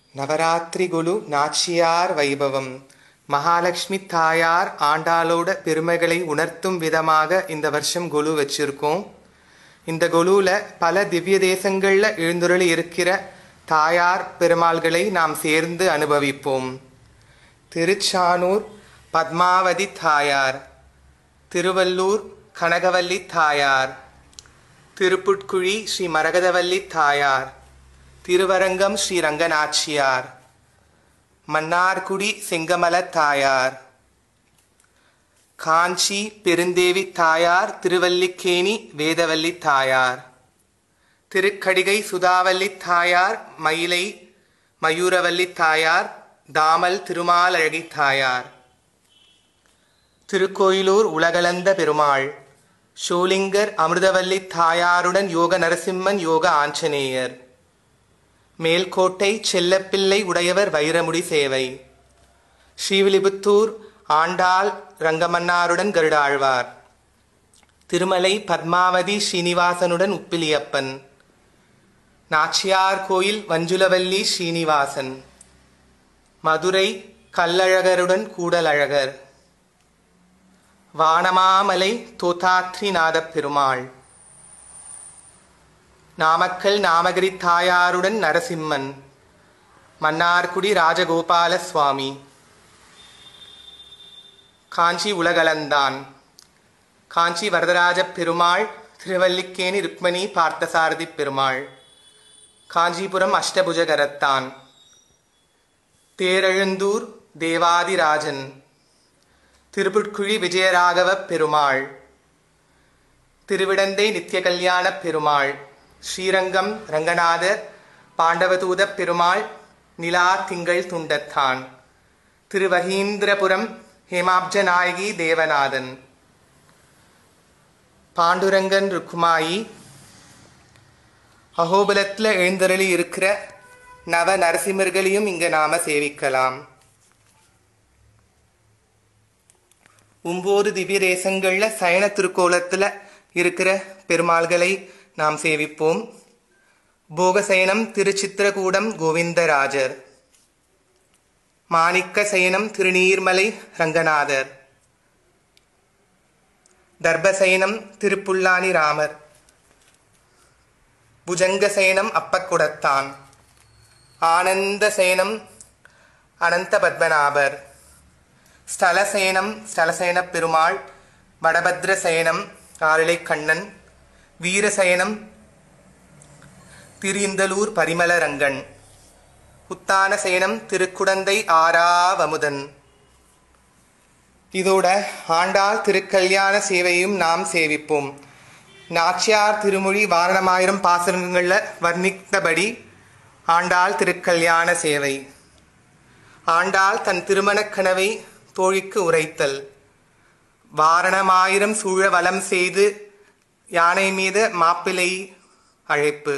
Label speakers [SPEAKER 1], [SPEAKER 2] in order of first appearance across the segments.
[SPEAKER 1] நவராத்திரி குலு நாச்சியார் வைபவம் மகாலட்சுமி தாயார் ஆண்டாளோட பெருமைகளை உணர்த்தும் விதமாக இந்த வருஷம் குலு வச்சிருக்கோம் இந்த குலுவில் பல திவ்ய தேசங்களில் எழுந்துருளி இருக்கிற தாயார் பெருமாள்களை நாம் சேர்ந்து அனுபவிப்போம் திருச்சானூர் பத்மாவதி தாயார் திருவள்ளூர் கனகவல்லி தாயார் திருப்புட்குழி ஸ்ரீ மரகதவல்லி தாயார் திருவரங்கம் ஸ்ரீ ரங்கநாச்சியார் மன்னார்குடி செங்கமல தாயார் காஞ்சி பெருந்தேவி தாயார் திருவல்லிக்கேணி வேதவல்லி தாயார் திருக்கடிகை சுதாவல்லி தாயார் மயிலை மயூரவல்லி தாயார் தாமல் திருமாலழகி தாயார் திருக்கோயிலூர் உலகளந்த பெருமாள் ஷோலிங்கர் அமிர்தவல்லி தாயாருடன் யோக நரசிம்மன் யோக ஆஞ்சநேயர் மேல்கோட்டை செல்லப்பிள்ளை உடையவர் வைரமுடி சேவை ஸ்ரீவில்லிபுத்தூர் ஆண்டாள் ரங்கமன்னாருடன் கருடாழ்வார் திருமலை பத்மாவதி ஸ்ரீனிவாசனுடன் உப்பிலியப்பன் நாச்சியார் கோயில் வஞ்சுலவல்லி ஸ்ரீனிவாசன் மதுரை கல்லழகருடன் கூடலழகர் வானமாமலை தோதாத்ரிநாதப் பெருமாள் நாமக்கல் நாமகிரி தாயாருடன் நரசிம்மன் மன்னார்குடி ராஜகோபால சுவாமி காஞ்சி உலகளந்தான் காஞ்சி வரதராஜ பெருமாள் திருவல்லிக்கேணி ருக்மணி பார்த்தசாரதி பெருமாள் காஞ்சிபுரம் அஷ்டபுஜகரத்தான் தேரெழுந்தூர் தேவாதிராஜன் திருப்புட்குழி விஜயராகவ பெருமாள் திருவிடந்தை நித்திய கல்யாண பெருமாள் ஸ்ரீரங்கம் ரங்கநாதர் பாண்டவதூத பெருமாள் நிலா திங்கள் துண்டத்தான் திருவகீந்திரபுரம் ஹேமாப்ஜ நாயகி தேவநாதன் பாண்டுரங்கன் ருக்குமாயி அகோபலத்தில் எழுந்தருளி இருக்கிற நவ நரசிம்மர்களையும் இங்க நாம சேவிக்கலாம் ஒன்பது திவ்ய தேசங்கள்ல சயன திருக்கோலத்துல இருக்கிற பெருமாள்களை நாம் சேவிப்போம் போகசயனம் திருச்சித்திரகூடம் கோவிந்தராஜர் மாணிக்க சயனம் திருநீர்மலை ரங்கநாதர் தர்பசயனம் திருப்புல்லானி ராமர் புஜங்க சயனம் அப்பக்குடத்தான் ஆனந்த சயனம் அனந்த பத்மநாபர் ஸ்தலசேனம் ஸ்தலசேன பெருமாள் வடபத்ர சயனம் ஆரிலை கண்ணன் வீரசயனம் திரிந்தலூர் பரிமளரங்கன் உத்தான சேனம் திருக்குடந்தை ஆறாவமுதன் இதோட ஆண்டாள் திருக்கல்யாண சேவையும் நாம் சேவிப்போம் நாச்சியார் திருமொழி வாரணமாயிரம் பாசனங்களில் வர்ணித்தபடி ஆண்டாள் திருக்கல்யாண சேவை ஆண்டாள் தன் திருமணக் கனவை தோழிக்கு உரைத்தல் வாரணமாயிரம் சூழ வலம் செய்து யானை மீது மாப்பிள்ளை அழைப்பு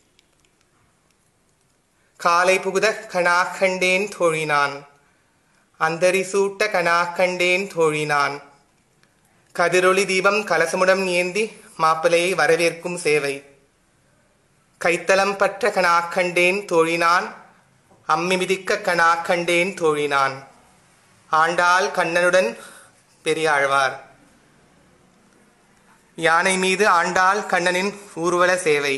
[SPEAKER 1] காலை புகுத கணாக்கண்டேன் தோழினான் அந்தரி சூட்ட கணாக்கண்டேன் தோழினான் கதிரொளி தீபம் கலசமுடம் ஏந்தி மாப்பிள்ளையை வரவேற்கும் சேவை கைத்தலம் பற்ற கணாக்கண்டேன் தோழினான் அம்மி மிதிக்க கணாக்கண்டேன் தோழினான் ஆண்டாள் கண்ணனுடன் பெரியாழ்வார் யானை மீது ஆண்டாள் கண்ணனின் ஊர்வல சேவை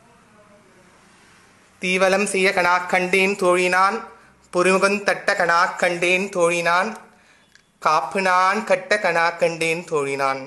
[SPEAKER 1] தீவலம் செய்ய கணாக்கண்டேன் தோழினான் பொறுமுகன் தட்ட கணாக்கண்டேன் தோழினான் காப்பு நான் கட்ட கணாக்கண்டேன் தோழினான்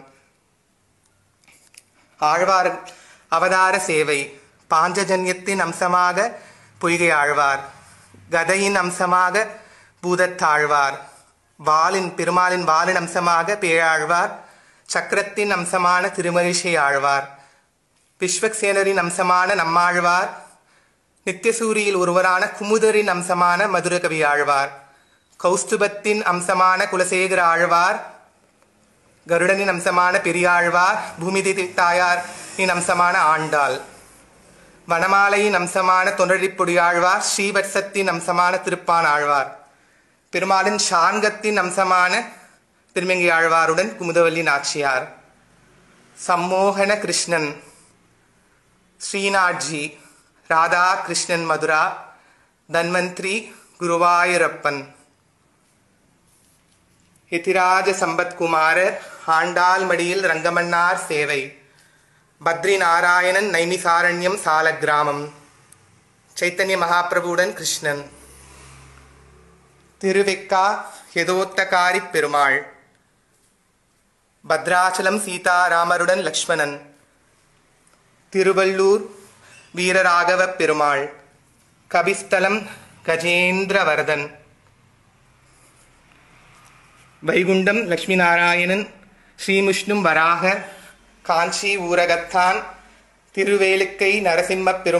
[SPEAKER 1] ஆழ்வார் அவதார சேவை பாஞ்சஜன்யத்தின் அம்சமாக பொய்கை ஆழ்வார் கதையின் அம்சமாக பூதத்தாழ்வார் வாளின் பெருமாளின் வாளின் அம்சமாக பேழாழ்வார் சக்கரத்தின் அம்சமான திருமகிஷை ஆழ்வார் விஸ்வக்சேனரின் அம்சமான நம்மாழ்வார் நித்தியசூரியில் ஒருவரான குமுதரின் அம்சமான மதுரகவி ஆழ்வார் கௌஸ்துபத்தின் அம்சமான குலசேகர ஆழ்வார் கருடனின் அம்சமான பெரியாழ்வார் பூமிதி தாயார் இன் அம்சமான ஆண்டாள் வனமாலையின் அம்சமான தொண்டரிப்பொடியாழ்வார் ஸ்ரீவத்சத்தின் அம்சமான திருப்பான் ஆழ்வார் பெருமாளின் சாங்கத்தின் அம்சமான திருமங்கி ஆழ்வாருடன் குமுதவல்லி நாச்சியார் சம்மோகன கிருஷ்ணன் ஸ்ரீநாட்ஜி ராதா கிருஷ்ணன் மதுரா தன்வந்திரி குருவாயூரப்பன் எதிராஜ சம்பத்குமாரர் ஆண்டாள் மடியில் ரங்கமன்னார் சேவை பத்ரி நாராயணன் நைமிசாரண்யம் சாலக்கிராமம் சைத்தன்ய மகாபிரபுவுடன் கிருஷ்ணன் திருவெக்கா யதோத்தகாரி பெருமாள் பத்ராச்சலம் சீதாராமருடன் லக்ஷ்மணன் திருவள்ளூர் வீரராகவ பெருமாள் கபிஸ்தலம் கஜேந்திரவர்தன் வைகுண்டம் லக்ஷ்மி நாராயணன் ஸ்ரீமுஷ்ணும் வராக காஞ்சி ஊரகத்தான் திருவேலுக்கை நரசிம்ம பெரும்